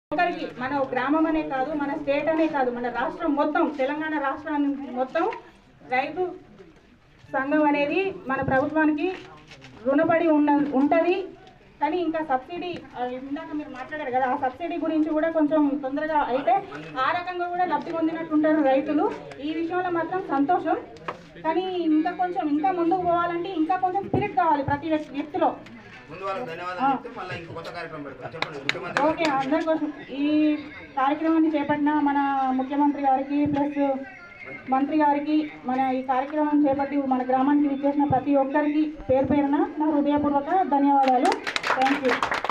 ఒక్కరికి మన గ్రామం అనే కాదు మన స్టేట్ అనే కాదు మన రాష్ట్రం మొత్తం తెలంగాణ రాష్ట్రాన్ని మొత్తం రైతు సంఘం అనేది మన ప్రభుత్వానికి రుణపడి ఉన్న ఉంటుంది కానీ ఇంకా సబ్సిడీ ఆ, ఇందాక మీరు మాట్లాడారు కదా ఆ సబ్సిడీ గురించి కూడా కొంచెం తొందరగా అయితే ఆ రకంగా కూడా లబ్ధి పొందినట్టుంటారు రైతులు ఈ విషయంలో మాత్రం సంతోషం కానీ ఇంకా కొంచెం ఇంకా ముందుకు పోవాలంటే ఇంకా కొంచెం స్పిరిట్ కావాలి ప్రతి వ్యక్తి- వ్యక్తిలో ముందు వాళ్ళకి ధన్యవాదాలు చెప్తే మళ్ళీ ఇంకో కొత్త కార్యక్రమం పెడతాం చెప్పండి ముఖ్యమంత్రి ఓకే అందరి కోసం ఈ కార్యక్రమాన్ని చేపట్టిన మన ముఖ్యమంత్రి గారికి ప్లస్ మంత్రి గారికి మన ఈ కార్యక్రమం చేపట్టి మన గ్రామానికి విచ్చేసిన ప్రతి ఒక్కరికి పేరు పేరున నా హృదయపూర్వక ధన్యవాదాలు థ్యాంక్ యూ